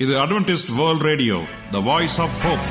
இது Adventist world radio the voice of hope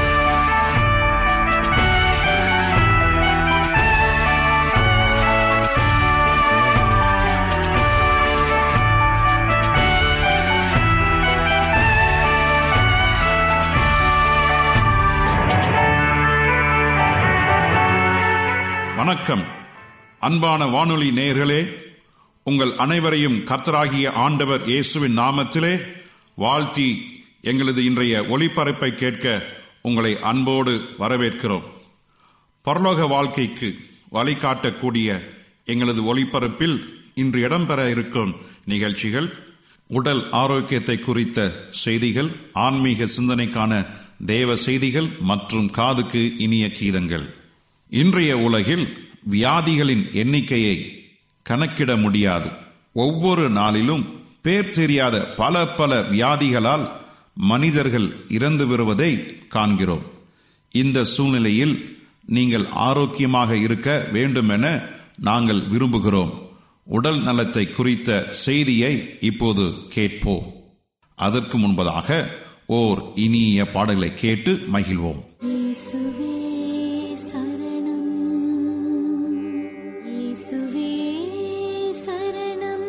வணக்கம் அன்பான வானொலி நேயர்களே உங்கள் அனைவரையும் கர்த்தராகிய ஆண்டவர் இயேசுவின் நாமத்திலே வாழ்த்தி எங்களது இன்றைய ஒளிபரப்பை கேட்க உங்களை அன்போடு வரவேற்கிறோம் பரலோக வாழ்க்கைக்கு வழிகாட்டக்கூடிய எங்களது ஒளிபரப்பில் இன்று இடம்பெற இருக்கும் நிகழ்ச்சிகள் உடல் ஆரோக்கியத்தை குறித்த செய்திகள் ஆன்மீக சிந்தனைக்கான தேவ செய்திகள் மற்றும் காதுக்கு இனிய கீதங்கள் இன்றைய உலகில் வியாதிகளின் எண்ணிக்கையை கணக்கிட முடியாது ஒவ்வொரு நாளிலும் பேர் தெரியாத பல பல வியாதிகளால் மனிதர்கள் இறந்து வருவதை காண்கிறோம் இந்த சூழ்நிலையில் நீங்கள் ஆரோக்கியமாக இருக்க வேண்டுமென நாங்கள் விரும்புகிறோம் உடல் நலத்தை குறித்த செய்தியை இப்போது கேட்போம் அதற்கு முன்பதாக ஓர் இனிய பாடலை கேட்டு மகிழ்வோம் இயேசுவே சரணம் இயேசுவே சரணம்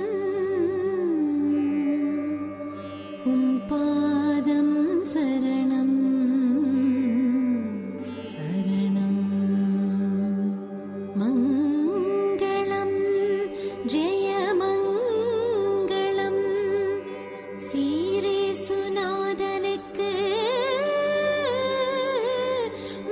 உம் பாதம் சரணம் சரணம் மங்களம் ஜெயமங்களம் சீரேசுநாதனுக்கு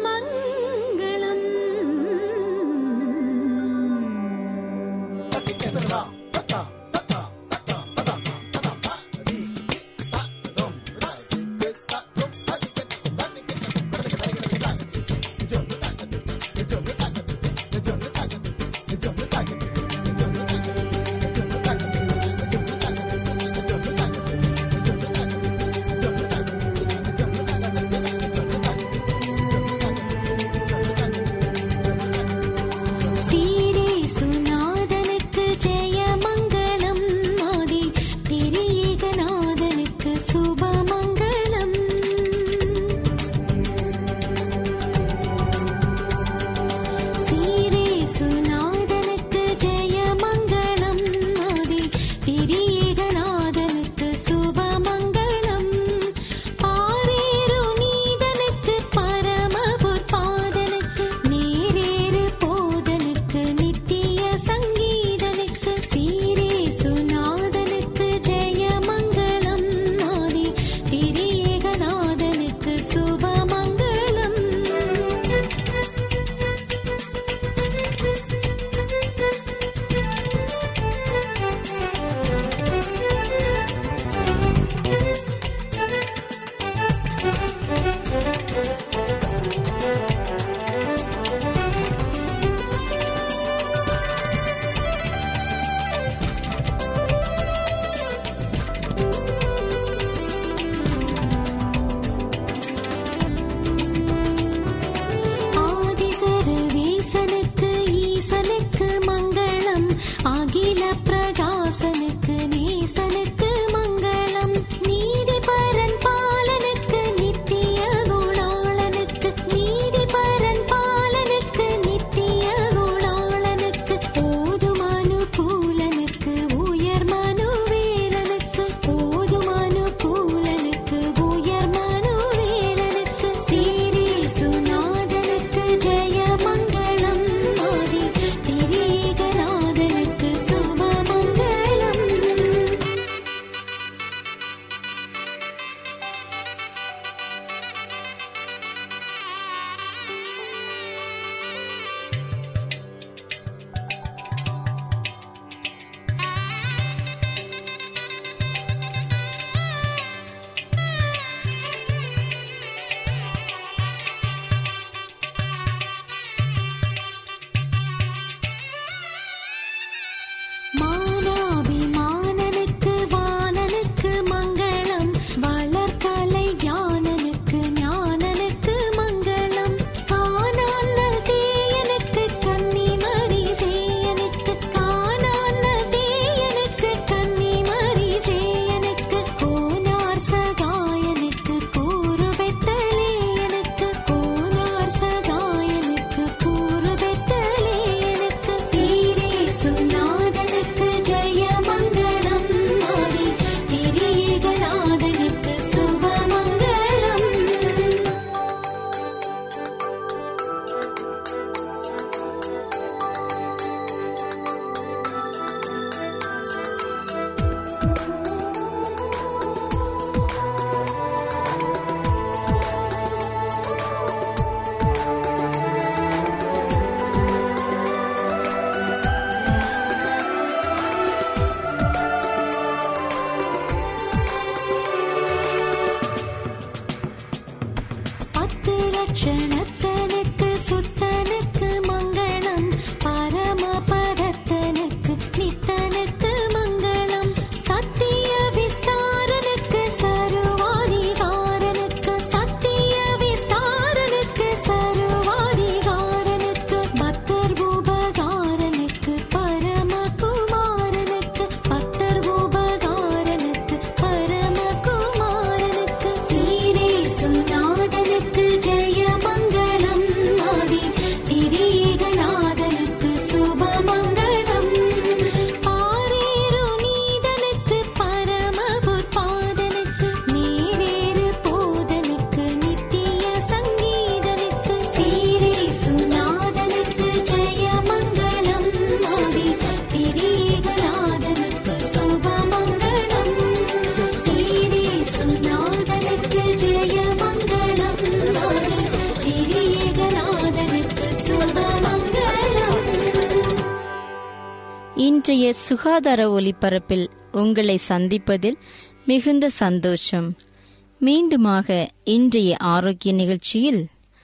இன்றைய சுகாதார ஒலிபரப்பில் உங்களை சந்திப்பதில் மிகுந்த சந்தோஷம் மீண்டுமாக இன்றைய ஆரோக்கிய நிகழ்ச்சியில்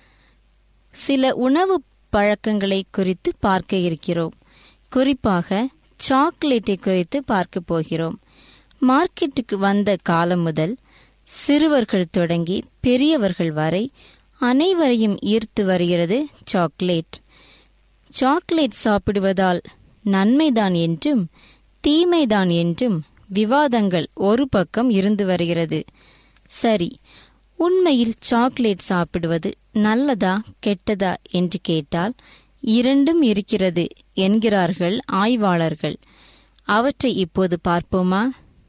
சில உணவு பழக்கங்களை குறித்து பார்க்க இருக்கிறோம் குறிப்பாக சாக்லேட்டை குறித்து பார்க்க போகிறோம் மார்க்கெட்டுக்கு வந்த காலம் முதல் சிறுவர்கள் தொடங்கி பெரியவர்கள் வரை அனைவரையும் ஈர்த்து வருகிறது சாக்லேட் சாக்லேட் சாப்பிடுவதால் நன்மைதான் என்றும் தீமைதான் என்றும் விவாதங்கள் ஒரு பக்கம் இருந்து வருகிறது சரி உண்மையில் சாக்லேட் சாப்பிடுவது நல்லதா கெட்டதா என்று கேட்டால் இரண்டும் இருக்கிறது என்கிறார்கள் ஆய்வாளர்கள் அவற்றை இப்போது பார்ப்போமா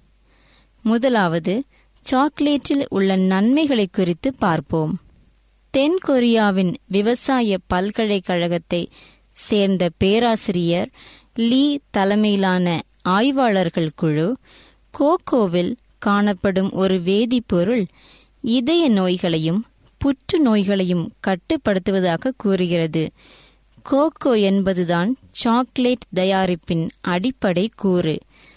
முதலாவது சாக்லேட்டில் உள்ள நன்மைகளை குறித்து பார்ப்போம் தென் கொரியாவின் விவசாய பல்கலைக்கழகத்தை சேர்ந்த பேராசிரியர் லீ தலைமையிலான ஆய்வாளர்கள் குழு கோகோவில் காணப்படும் ஒரு வேதிப்பொருள் இதய நோய்களையும் புற்று நோய்களையும் கட்டுப்படுத்துவதாக கூறுகிறது கோகோ என்பதுதான் சாக்லேட் தயாரிப்பின் அடிப்படை கூறு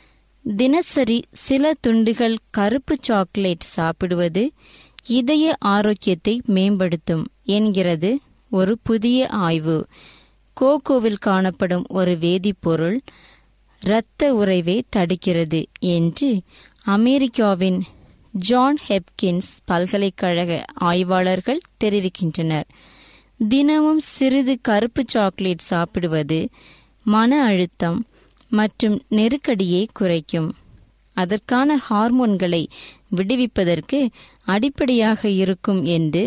தினசரி சில துண்டுகள் கருப்பு சாக்லேட் சாப்பிடுவது இதய ஆரோக்கியத்தை மேம்படுத்தும் என்கிறது ஒரு புதிய ஆய்வு கோகோவில் காணப்படும் ஒரு வேதிப்பொருள் இரத்த உறைவை தடுக்கிறது என்று அமெரிக்காவின் ஜான் ஹெப்கின்ஸ் பல்கலைக்கழக ஆய்வாளர்கள் தெரிவிக்கின்றனர் தினமும் சிறிது கருப்பு சாக்லேட் சாப்பிடுவது மன அழுத்தம் மற்றும் நெருக்கடியை குறைக்கும் அதற்கான ஹார்மோன்களை விடுவிப்பதற்கு அடிப்படையாக இருக்கும் என்று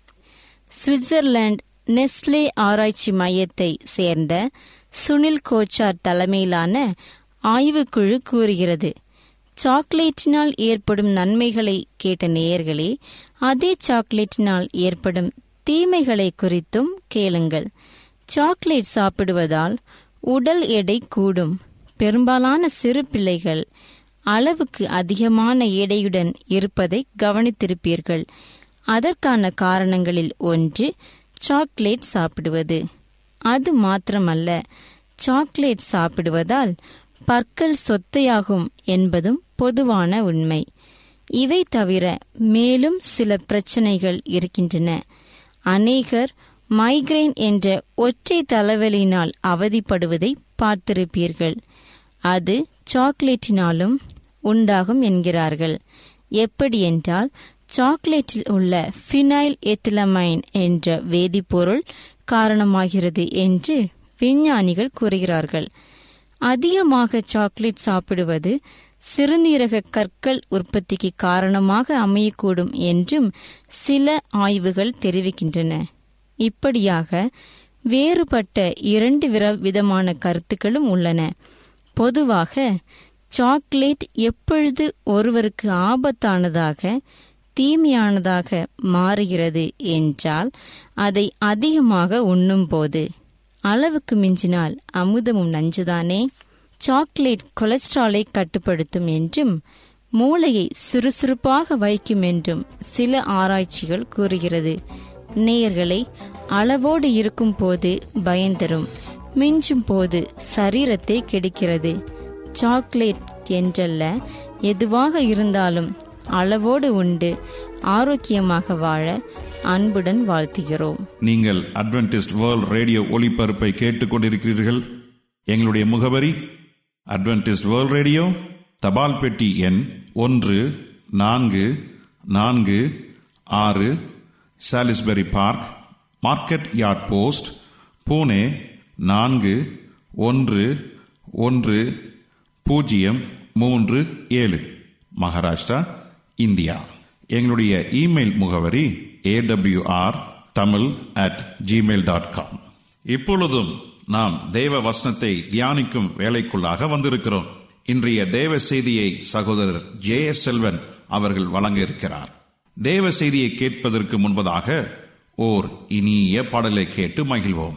சுவிட்சர்லாந்து நெஸ்லே ஆராய்ச்சி மையத்தை சேர்ந்த சுனில் கோச்சார் தலைமையிலான ஆய்வுக்குழு கூறுகிறது சாக்லேட்டினால் ஏற்படும் நன்மைகளை கேட்ட நேயர்களே அதே சாக்லேட்டினால் ஏற்படும் தீமைகளை குறித்தும் கேளுங்கள் சாக்லேட் சாப்பிடுவதால் உடல் எடை கூடும் பெரும்பாலான சிறு பிள்ளைகள் அளவுக்கு அதிகமான எடையுடன் இருப்பதை கவனித்திருப்பீர்கள் அதற்கான காரணங்களில் ஒன்று சாக்லேட் சாப்பிடுவது அது மாத்திரமல்ல சாக்லேட் சாப்பிடுவதால் பற்கள் சொத்தையாகும் என்பதும் பொதுவான உண்மை இவை தவிர மேலும் சில பிரச்சனைகள் இருக்கின்றன அநேகர் மைக்ரைன் என்ற ஒற்றை தலைவலியினால் அவதிப்படுவதை பார்த்திருப்பீர்கள் அது சாக்லேட்டினாலும் உண்டாகும் என்கிறார்கள் எப்படி என்றால் சாக்லேட்டில் உள்ள ஃபினைல் எத்திலமைன் என்ற வேதிப்பொருள் காரணமாகிறது என்று விஞ்ஞானிகள் கூறுகிறார்கள் அதிகமாக சாக்லேட் சாப்பிடுவது சிறுநீரக கற்கள் உற்பத்திக்கு காரணமாக அமையக்கூடும் என்றும் சில ஆய்வுகள் தெரிவிக்கின்றன இப்படியாக வேறுபட்ட இரண்டு விதமான கருத்துக்களும் உள்ளன பொதுவாக சாக்லேட் எப்பொழுது ஒருவருக்கு ஆபத்தானதாக தீமையானதாக மாறுகிறது என்றால் அதை அதிகமாக உண்ணும்போது அளவுக்கு மிஞ்சினால் அமுதமும் நஞ்சுதானே சாக்லேட் கொலஸ்ட்ராலை கட்டுப்படுத்தும் என்றும் மூளையை சுறுசுறுப்பாக வைக்கும் என்றும் சில ஆராய்ச்சிகள் கூறுகிறது நேயர்களை அளவோடு இருக்கும் போது பயந்தரும் மிஞ்சும் போது சரீரத்தை கெடுக்கிறது சாக்லேட் என்றல்ல எதுவாக இருந்தாலும் அளவோடு உண்டு ஆரோக்கியமாக வாழ அன்புடன் வாழ்த்துகிறோம் நீங்கள் அட்வென்டிஸ்ட் வேர்ல்ட் ரேடியோ ஒளிபரப்பை கேட்டுக்கொண்டிருக்கிறீர்கள் எங்களுடைய முகவரி அட்வென்டிஸ்ட் வேர்ல்ட் ரேடியோ தபால் பெட்டி எண் ஒன்று நான்கு நான்கு ஆறு Salisbury park market yard post Pune நான்கு ஒன்று ஒன்று பூஜ்ஜியம் மூன்று ஏழு மகாராஷ்டிரா இந்தியா எங்களுடைய இமெயில் முகவரி AWR Tamil at Gmail dot com இப்பொழுதும் நாம் தேவ வசனத்தை தியானிக்கும் வேலைக்குள்ளாக வந்திருக்கிறோம் இன்றைய தேவ செய்தியை சகோதரர் ஜே எஸ் செல்வன் அவர்கள் வழங்க இருக்கிறார் தேவ செய்தியை கேட்பதற்கு முன்பதாக ஓர் இனிய பாடலை கேட்டு மகிழ்வோம்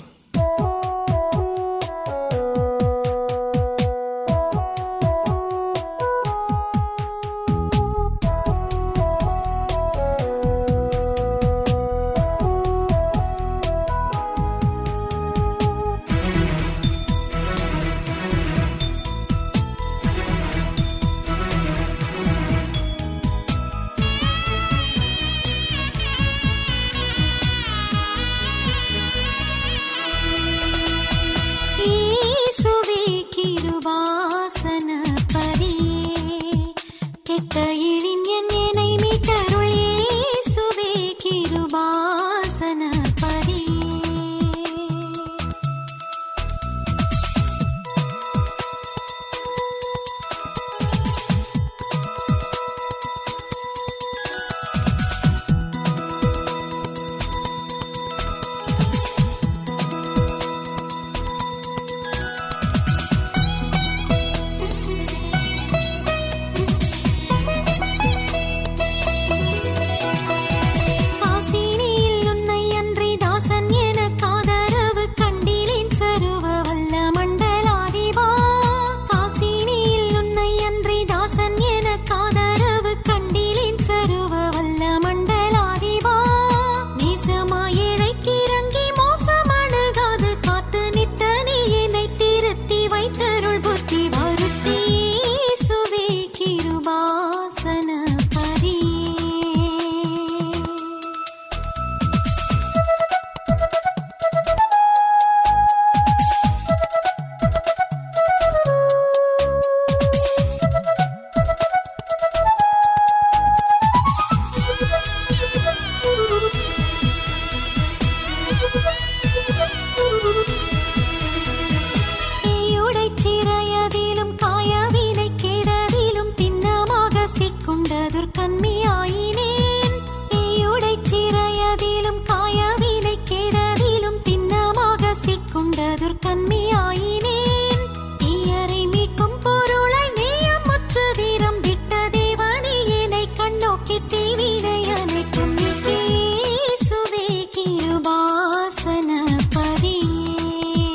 பணிவிடை அனைத்தும் நீக்கி இயேசுவே கிருபாசன பதியே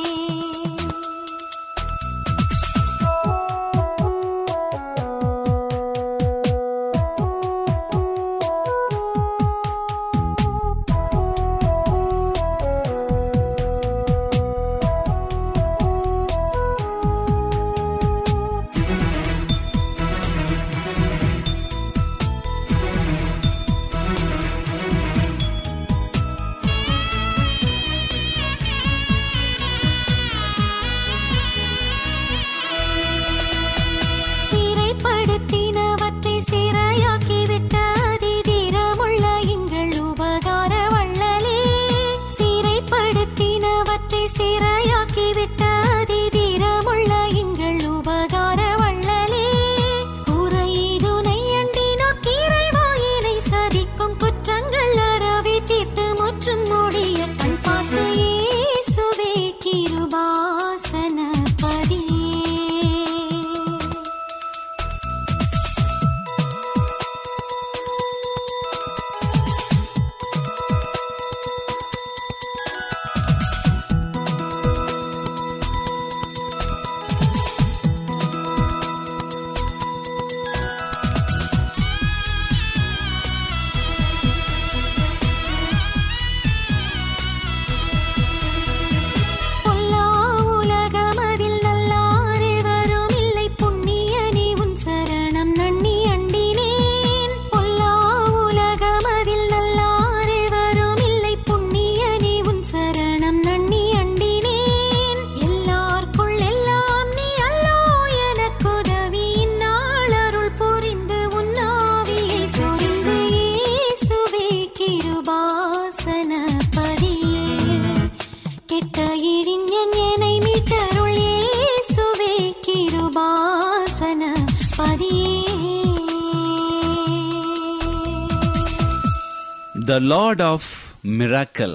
சிறைப்படுத்தினவற்றை சிறையாக்கிவிட்ட அதிதீரமுள்ள எங்கள் உபகார வள்ளலே சிறைப்படுத்தினவற்றை சிறையாக்கிவிட்ட அதிதீரமுள்ள எங்கள் உபகார வள்ளலே குறைதுனை அண்டினோர் கீரைவாயினை சதிக்கும் குற்றங்கள் அறவே தீர்த்து முற்றும் முடிய கண் பார்த்து இயேசுவே கிருபாசன பதியே பொல்லா உலகமதில் நல்லாரே வரும் இல்லை புண்ணியனே உன் சரணம் நன்னி அண்டினேன் பொல்லா உலகமதில் நல்லாரே வரும் இல்லை புண்ணியனே உன் சரணம் நன்னி அண்டினேன் எல்லார்க்குள் எல்லாம் நீ அல்லோ எனக்குதவி இந்நாள் அருள் புரிந்து உன் ஆவியை சொரிந்து இயேசுவே கிருபாசன பதியே கெட்ட இழிஞன் என்னை மீட்டருள் இயேசுவே கிருபாசன பதியே த லார்ட் ஆஃப் மிராக்கல்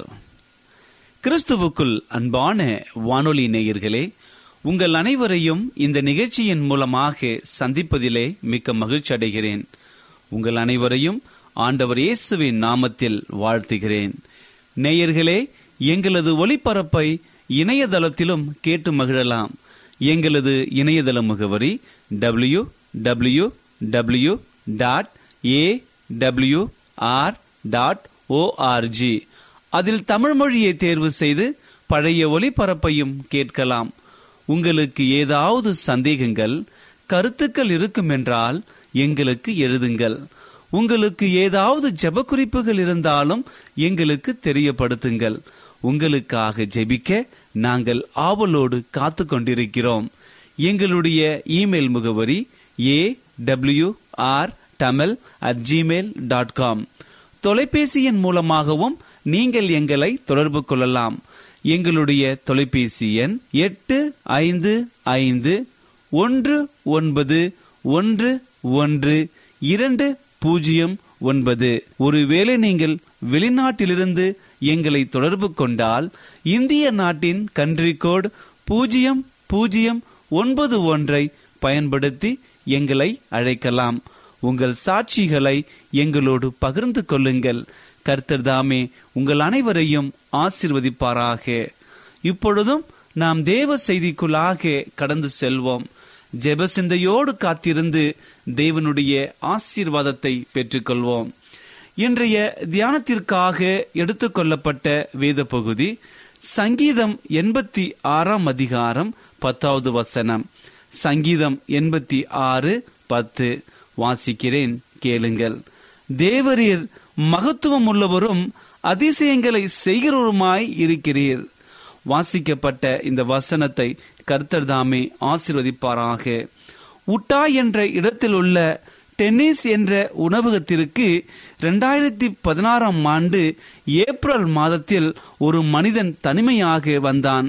கிறிஸ்துவுக்குள் அன்பான வானொலி நேயர்களே உங்கள் அனைவரையும் இந்த நிகழ்ச்சியின் மூலமாக சந்திப்பதிலே மிக்க மகிழ்ச்சி அடைகிறேன் உங்கள் அனைவரையும் ஆண்டவர் இயேசுவின் நாமத்தில் வாழ்த்துகிறேன் நேயர்களே எங்களது ஒளிபரப்பை இணையதளத்திலும் கேட்டு மகிழலாம் எங்களது இணையதள முகவரி W W W dot A W R dot O R G அதில் தமிழ் மொழியை தேர்வு செய்து பழைய ஒளிபரப்பையும் கேட்கலாம் உங்களுக்கு ஏதாவது சந்தேகங்கள் கருத்துக்கள் இருக்கும் என்றால் எங்களுக்கு எழுதுங்கள் உங்களுக்கு ஏதாவது ஜெப குறிப்புகள் இருந்தாலும் எங்களுக்கு தெரியப்படுத்துங்கள் உங்களுக்காக ஜெபிக்க நாங்கள் ஆவலோடு காத்து கொண்டிருக்கிறோம் எங்களுடைய இமெயில் முகவரி A W R Tamil at Gmail dot com தொலைபேசி எண் மூலமாகவும் நீங்கள் எங்களை தொடர்பு கொள்ளலாம் எங்களுடைய தொலைபேசி எண் எட்டு ஐந்து ஐந்து ஒன்று ஒன்பது ஒன்று ஒன்று இரண்டு பூஜ்ஜியம் ஒன்பது ஒருவேளை நீங்கள் வெளிநாட்டிலிருந்து எங்களை தொடர்பு கொண்டால் இந்திய நாட்டின் கன்ட்ரி கோட் பூஜ்ஜியம் பூஜ்ஜியம் ஒன்பது ஒன்றை பயன்படுத்தி எங்களை அழைக்கலாம் உங்கள் சாட்சிகளை எங்களோடு பகிர்ந்து கொள்ளுங்கள் கர்த்தர் தாமே உங்கள் அனைவரையும் ஆசிர்வதிப்பாராக இப்பொழுதும் நாம் தேவ செய்திக்குள்ளாக கடந்து செல்வோம் ஜெப சிந்தையோடு காத்திருந்து தேவனுடைய ஆசீர்வாதத்தை பெற்றுக்கொள்வோம் இன்றைய தியானத்திற்காக எடுத்துக்கொள்ளப்பட்ட வேத பகுதி சங்கீதம் எண்பத்தி ஆறாம் அதிகாரம் பத்தாவது வசனம் சங்கீதம் எண்பத்தி ஆறு பத்து வாசிக்கிறேன் கேளுங்கள் தேவரீர் மகத்துவம் உள்ளவரும் அதிசயங்களை செய்கிறவருமாய் இருக்கிறீர் வாசிக்கப்பட்ட இந்த வசனத்தை கர்த்தர் தாமே ஆசிர்வதிப்பாராக உட்டா என்ற இடத்தில் உள்ள டென்னிஸ் என்ற உணவகத்திற்கு இரண்டாயிரத்தி பதினாறாம் ஆண்டு ஏப்ரல் மாதத்தில் ஒரு மனிதன் தனிமையாக வந்தான்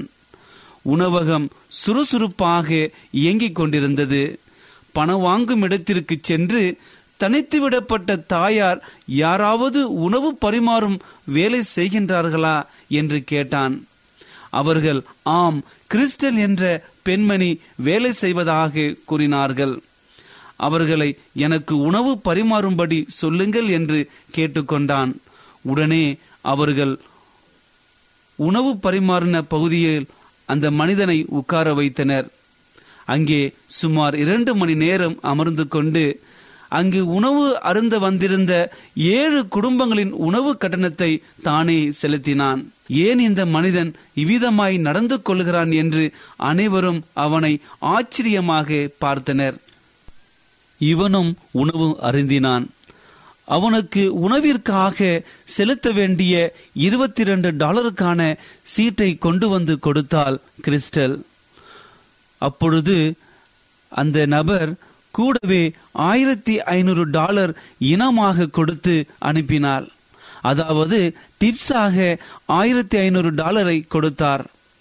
உணவகம் சுறுசுறுப்பாக இயங்கிக் கொண்டிருந்தது பணம் வாங்கும் இடத்திற்கு சென்று தனித்து விடப்பட்ட தாயார் யாராவது உணவு பரிமாறும் வேலை செய்கின்றார்களா என்று கேட்டான் அவர்கள் ஆம் கிறிஸ்டல் என்ற பெண்மணி வேலை செய்வதாக கூறினார்கள் அவர்களை எனக்கு உணவு பரிமாறும்படி சொல்லுங்கள் என்று கேட்டுக்கொண்டான் உடனே அவர்கள் உணவு பரிமாறின பகுதியில் அந்த மனிதனை உட்கார வைத்தனர் அங்கே சுமார் இரண்டு மணி நேரம் அமர்ந்து கொண்டு அங்கு உணவு அருந்த வந்திருந்த ஏழு குடும்பங்களின் உணவு கட்டணத்தை தானே செலுத்தினான் ஏன் இந்த மனிதன் இவ்விதமாய் நடந்து கொள்கிறான் என்று அனைவரும் அவனை ஆச்சரியமாக பார்த்தனர் இவனும் உணவு அருந்தினான் அவனுக்கு உணவிற்காக செலுத்த வேண்டிய இருபத்தி ரெண்டு டாலருக்கான சீட்டை கொண்டு வந்து கொடுத்தாள் கிறிஸ்டல் அப்பொழுது அந்த நபர் கூடவே ஆயிரத்தி ஐநூறு டாலர் இனமாக கொடுத்து அனுப்பினார் அதாவது டிப்ஸாக ஆயிரத்தி ஐநூறு டாலரை கொடுத்தார்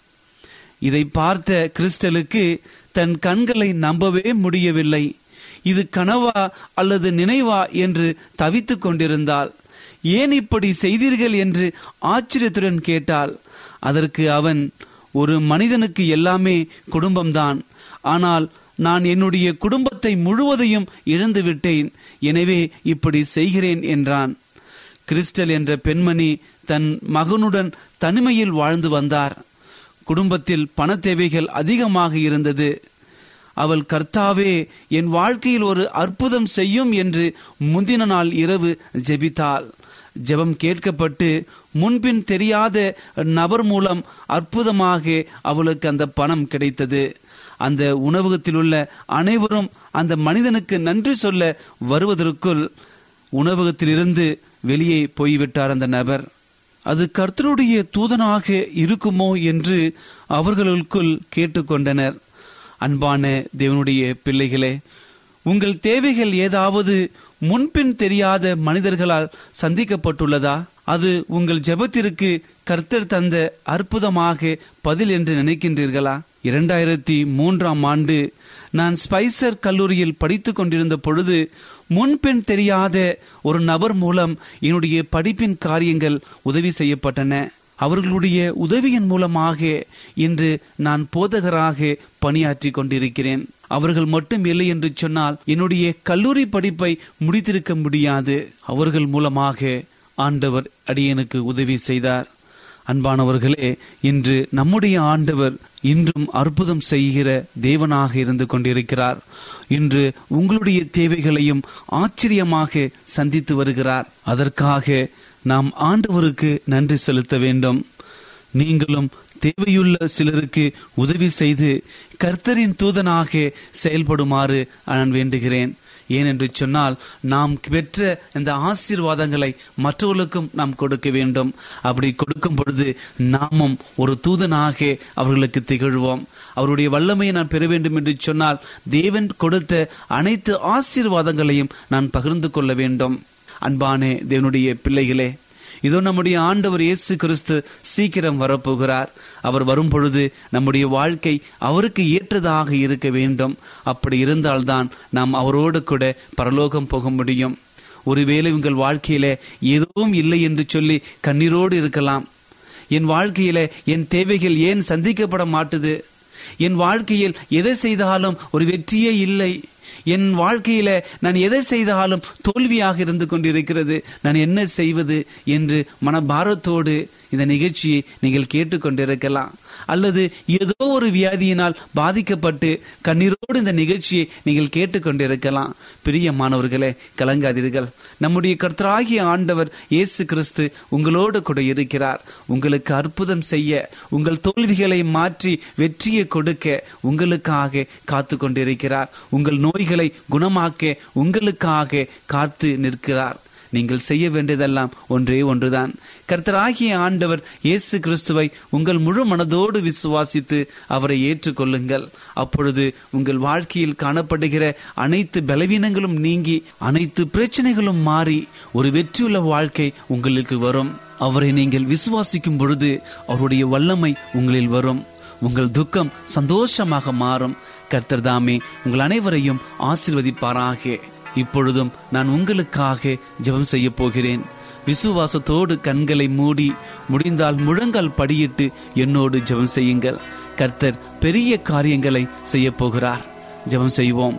இதை பார்த்த கிறிஸ்டலுக்கு தன் கண்களை நம்பவே முடியவில்லை இது கனவா அல்லது நினைவா என்று தவித்துக் கொண்டிருந்தாள் ஏன் இப்படி செய்தீர்கள் என்று ஆச்சரியத்துடன் கேட்டாள் அதற்கு அவன் ஒரு மனிதனுக்கு எல்லாமே குடும்பம்தான் ஆனால் நான் என்னுடைய குடும்பத்தை முழுவதையும் இழந்து விட்டேன் எனவே இப்படி செய்கிறேன் என்றான் கிறிஸ்டல் என்ற பெண்மணி தன் மகனுடன் தனிமையில் வாழ்ந்து வந்தார் குடும்பத்தில் பண தேவைகள் அதிகமாக இருந்தது அவள் கர்த்தாவே என் வாழ்க்கையில் ஒரு அற்புதம் செய்யும் என்று முந்தின நாள் இரவு ஜெபித்தாள் ஜெபம் கேட்கப்பட்டு முன்பின் தெரியாத நபர் மூலம் அற்புதமாக அவளுக்கு அந்த பணம் கிடைத்தது அந்த உணவகத்தில் உள்ள அனைவரும் அந்த மனிதனுக்கு நன்றி சொல்ல வருவதற்குள் உணவகத்திலிருந்து வெளியே போய்விட்டார் அந்த நபர் அது கர்த்தருடைய தூதனாக இருக்குமோ என்று அவர்களுக்குள் கேட்டுக்கொண்டனர் அன்பான தேவனுடைய பிள்ளைகளே உங்கள் தேவைகள் ஏதாவது முன்பின் தெரியாத மனிதர்களால் சந்திக்கப்பட்டுள்ளதா அது உங்கள் ஜெபத்திற்கு கர்த்தர் தந்த அற்புதமாக பதில் என்று நினைக்கின்றீர்களா இரண்டாயிரத்தி மூன்றாம் ஆண்டு நான் ஸ்பைசர் கல்லூரியில் படித்துக் கொண்டிருந்த பொழுது முன்பின் தெரியாத ஒரு நபர் மூலம் என்னுடைய படிப்பின் காரியங்கள் உதவி செய்யப்பட்டன அவர்களுடைய உதவியின் மூலமாக இன்று நான் போதகராக பணியாற்றி கொண்டிருக்கிறேன் அவர்கள் மட்டும் இல்லை என்று சொன்னால் என்னுடைய கல்லூரி படிப்பை முடித்திருக்க முடியாது அவர்கள் மூலமாக ஆண்டவர் அடியனுக்கு உதவி செய்தார் அன்பானவர்களே இன்று நம்முடைய ஆண்டவர் இன்றும் அற்புதம் செய்கிற தேவனாக இருந்து கொண்டிருக்கிறார் இன்று உங்களுடைய தேவைகளையும் ஆச்சரியமாக சந்தித்து வருகிறார் அதற்காக நாம் ஆண்டவருக்கு நன்றி செலுத்த வேண்டும் நீங்களும் தேவையுள்ள சிலருக்கு உதவி செய்து கர்த்தரின் தூதனாக செயல்படுமாறு நான் வேண்டுகிறேன் ஏனென்று சொன்னால் நாம் பெற்ற இந்த ஆசீர்வாதங்களை மற்றவர்களுக்கும் நாம் கொடுக்க வேண்டும் அப்படி கொடுக்கும் பொழுது நாமும் ஒரு தூதனாக அவர்களுக்கு திகழ்வோம் அவருடைய வல்லமையை நான் பெற வேண்டும் என்று சொன்னால் தேவன் கொடுத்த அனைத்து ஆசீர்வாதங்களையும் நான் பகிர்ந்து கொள்ள வேண்டும் அன்பானே தேவனுடைய பிள்ளைகளே இதோ நம்முடைய ஆண்டவர் இயேசு கிறிஸ்து சீக்கிரம் வரப்போகிறார் அவர் வரும் பொழுது நம்முடைய வாழ்க்கை அவருக்கு ஏற்றதாக இருக்க வேண்டும் அப்படி இருந்தால்தான் நாம் அவரோடு கூட பரலோகம் போக முடியும் ஒருவேளை உங்கள் வாழ்க்கையில எதுவும் இல்லை என்று சொல்லி கண்ணீரோடு இருக்கலாம் என் வாழ்க்கையில என் தேவைகள் ஏன் சந்திக்கப்பட மாட்டுது என் வாழ்க்கையில் எதை செய்தாலும் ஒரு வெற்றியே இல்லை என் வாழ்க்கையில நான் எதை செய்தாலும் தோல்வியாக இருந்து கொண்டிருக்கிறது நான் என்ன செய்வது என்று மனபாரத்தோடு இந்த நிகழ்ச்சியை நீங்கள் கேட்டுக்கொண்டிருக்கலாம் அல்லது ஏதோ ஒரு வியாதியினால் பாதிக்கப்பட்டு கண்ணீரோடு இந்த நிகழ்ச்சியை நீங்கள் கேட்டுக்கொண்டிருக்கலாம் பிரியமானவர்களே கலங்காதீர்கள் நம்முடைய கர்த்தராகிய ஆண்டவர் இயேசு கிறிஸ்து உங்களோடு கூட இருக்கிறார் உங்களுக்கு அற்புதம் செய்ய உங்கள் தோல்விகளை மாற்றி வெற்றியை கொடுக்க உங்களுக்காக காத்து கொண்டிருக்கிறார் உங்கள் நோய்களை குணமாக்க உங்களுக்காக காத்து நிற்கிறார் நீங்கள் செய்ய வேண்டியதெல்லாம் ஒன்றே ஒன்றுதான் கர்த்தராகிய ஆண்டவர் இயேசு கிறிஸ்துவை உங்கள் முழு மனதோடு விசுவாசித்து அவரை ஏற்றுக்கொள்ளுங்கள் அப்பொழுது உங்கள் வாழ்க்கையில் காணப்படுகிற அனைத்து பலவீனங்களும் நீங்கி அனைத்து பிரச்சனைகளும் மாறி ஒரு வெற்றியுள்ள வாழ்க்கை உங்களுக்கு வரும் அவரை நீங்கள் விசுவாசிக்கும் பொழுது அவருடைய வல்லமை உங்களில் வரும் உங்கள் துக்கம் சந்தோஷமாக மாறும் கர்த்தர் தாமே உங்கள் அனைவரையும் ஆசிர்வதிப்பாராக இப்பொழுதும் நான் உங்களுக்காக ஜெபம் செய்ய போகிறேன் விசுவாசத்தோடு கண்களை மூடி முடிந்தால் முழங்கால் படியிட்டு என்னோடு ஜெபம் செய்யுங்கள் கர்த்தர் பெரிய காரியங்களை செய்ய போகிறார் ஜெபம் செய்வோம்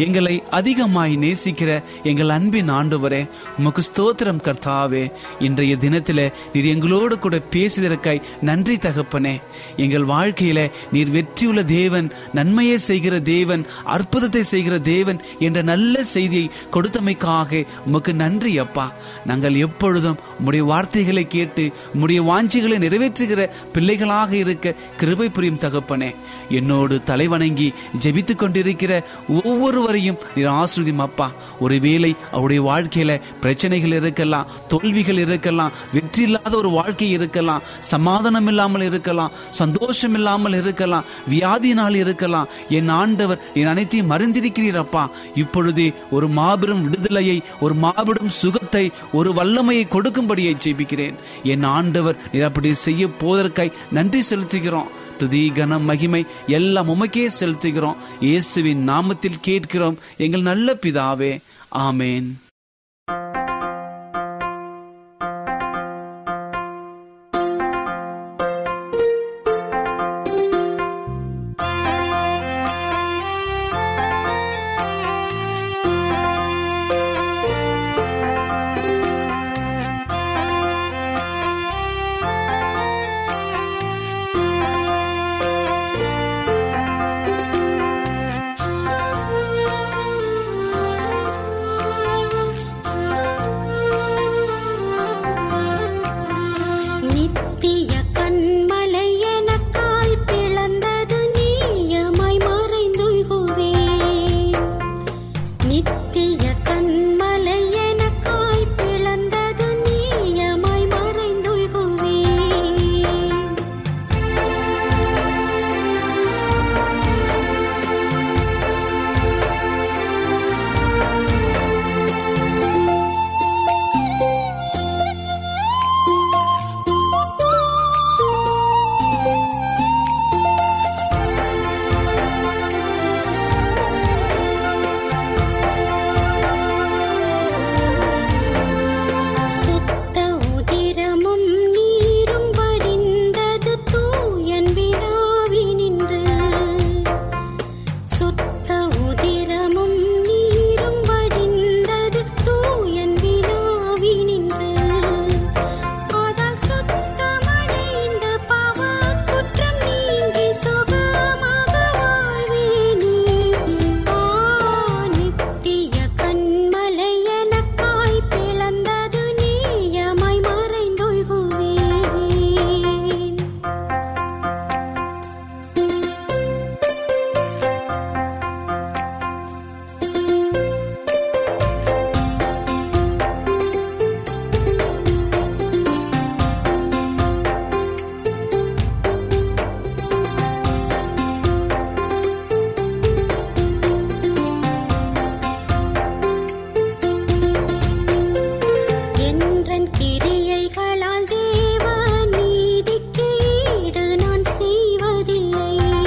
எங்களை அதிகமாய் நேசிக்கிற எங்கள் அன்பின் ஆண்டவரே உமக்கு ஸ்தோத்திரம் கர்த்தாவே இன்றைய தினத்தில நீர் எங்களோடு கூட பேசியதற்காய் நன்றி தகப்பனே எங்கள் வாழ்க்கையில நீர் வெற்றியுள்ள தேவன் நன்மையை செய்கிற தேவன் அற்புதத்தை செய்கிற தேவன் என்ற நல்ல செய்தியை கொடுத்தமைக்காக உமக்கு நன்றி அப்பா நாங்கள் எப்பொழுதும் உம்முடைய வார்த்தைகளை கேட்டு உம்முடைய வாஞ்சிகளை நிறைவேற்றுகிற பிள்ளைகளாக இருக்க கிருபை புரியும் தகப்பனே என்னோடு தலைவணங்கி ஜெபித்துக் கொண்டிருக்கிற ஒவ்வொருவரையும் நீர் ஆசிரியம் அப்பா ஒருவேளை அவருடைய வாழ்க்கையில பிரச்சனைகள் இருக்கலாம் தோல்விகள் இருக்கலாம் வெற்றி இல்லாத ஒரு வாழ்க்கை இருக்கலாம் சமாதானம் இல்லாமல் இருக்கலாம் சந்தோஷம் இல்லாமல் இருக்கலாம் வியாதியினால் இருக்கலாம் என் ஆண்டவர் என் அனைத்தையும் மறந்திருக்கிறீர் அப்பா இப்பொழுதே ஒரு மாபெரும் விடுதலையை ஒரு மாபெரும் சுகத்தை ஒரு வல்லமையை கொடுக்கும்படியை ஜெபிக்கிறேன் என் ஆண்டவர் நீர் அப்படி செய்ய போவதற்காய் நன்றி செலுத்துகிறோம் துதி கனம் மகிமை எல்லாம் உமக்கே செலுத்துகிறோம் இயேசுவின் நாமத்தில் கேட்கிறோம் எங்கள் நல்ல பிதாவே ஆமேன் நித்திய கண்மலை எனக்காய் பிளந்தது நீயமாய் மறைந்துகுவே நித்திய கண்மலை எனக்காய் பிளந்தது நீயமாய் மறைந்துகுவே சுத்த உதிரமும் நீரும் வடிந்தது தூயன் விழாவினின்று சுத்த உதிரமும் நீரும் வடிந்தது தூயன் விழாவினின்று அதால் சுத்தமடைந்த பாவ குற்றம் நீங்கி சுகமாக வாழ்வேனே ஆ நித்திய கண்மலை எனக்காய் பிளந்தது நீயமாய் மறைந்தொழுகுவேன் என்றன் கிரியைகளால் தேவ நீதிக்கு ஈடு நான் செய்வதில்லை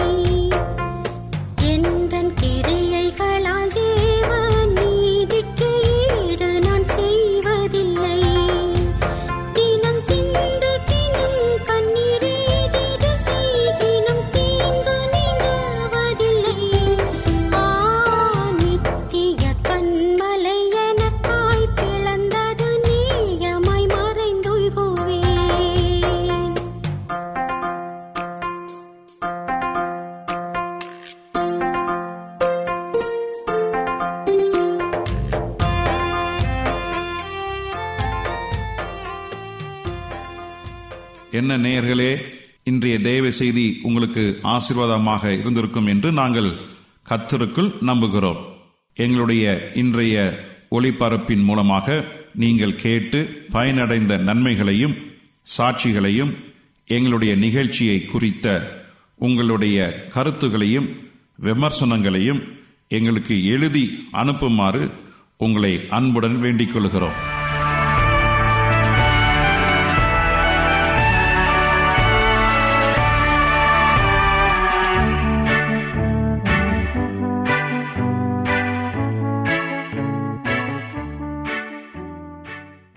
என்றன் கிரியைகளால் தேவ நீதிக்கு ஈடு நான் செய்வதில்லை தினம் சிந்துகினும் கண்ணீரே திரு செய்கினும் தீங்கு நீங்குவதில்லை ஆ நித்திய கண்மலை எனக்காய் பிளந்தது நீயமாய் மறைந்தொழுகுவேன் என்ன நேயர்களே இன்றைய தேவ செய்தி உங்களுக்கு ஆசீர்வாதமாக இருந்திருக்கும் என்று நாங்கள் கத்தருக்குள் நம்புகிறோம் எங்களுடைய இன்றைய ஒளிபரப்பின் மூலமாக நீங்கள் கேட்டு பயனடைந்த நன்மைகளையும் சாட்சிகளையும் எங்களுடைய நிகழ்ச்சியை குறித்த உங்களுடைய கருத்துகளையும் விமர்சனங்களையும் எங்களுக்கு எழுதி அனுப்புமாறு உங்களை அன்புடன் வேண்டிக் கொள்கிறோம்